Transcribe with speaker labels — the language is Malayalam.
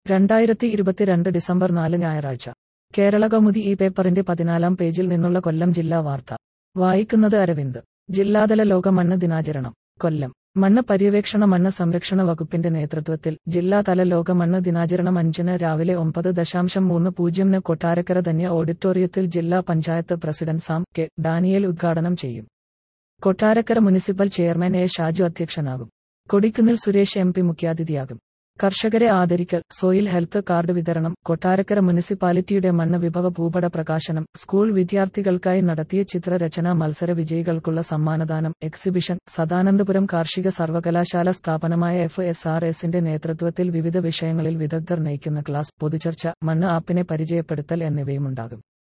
Speaker 1: രണ്ടായിരത്തി ഇരുപത്തിരണ്ട് ഡിസംബർ നാല് ഞായറാഴ്ച കേരള കൗമുദി ഈ പേപ്പറിന്റെ പതിനാലാം പേജിൽ നിന്നുള്ള കൊല്ലം ജില്ലാ വാർത്ത വായിക്കുന്നത് അരവിന്ദ് ജില്ലാതല ലോക മണ്ണ് ദിനാചരണം കൊല്ലം മണ്ണ് പര്യവേക്ഷണ മണ്ണ് സംരക്ഷണ വകുപ്പിന്റെ നേതൃത്വത്തിൽ ജില്ലാതല ലോക മണ്ണ് ദിനാചരണം അഞ്ചിന് രാവിലെ ഒമ്പത് ദശാംശം മൂന്ന് പൂജ്യമിന് കൊട്ടാരക്കര ധന്യ ഓഡിറ്റോറിയത്തിൽ ജില്ലാ panchayat president Sam K Daniel ഉദ്ഘാടനം ചെയ്യും Kottarakkara municipal chairman A Shaju അധ്യക്ഷനാകും കൊടിക്കുന്നിൽ സുരേഷ് എം പി മുഖ്യാതിഥിയാകും കർഷകരെ ആദരിക്കൽ സോയിൽ ഹെൽത്ത് കാർഡ് വിതരണം കൊട്ടാരക്കര മുനിസിപ്പാലിറ്റിയുടെ മണ്ണ് വിഭവ ഭൂപട പ്രകാശനം സ്കൂൾ വിദ്യാർത്ഥികൾക്കായി നടത്തിയ ചിത്രരചനാ മത്സര വിജയികൾക്കുള്ള സമ്മാനദാനം എക്സിബിഷൻ സദാനന്ദപുരം കാർഷിക സർവകലാശാല സ്ഥാപനമായ എഫ് എസ് ആർ എസിന്റെ നേതൃത്വത്തിൽ വിവിധ വിഷയങ്ങളിൽ വിദഗ്ധർ നയിക്കുന്ന ക്ലാസ് പൊതുചർച്ച മണ്ണ് ആപ്പിനെ പരിചയപ്പെടുത്തൽ എന്നിവയുമുണ്ടാകും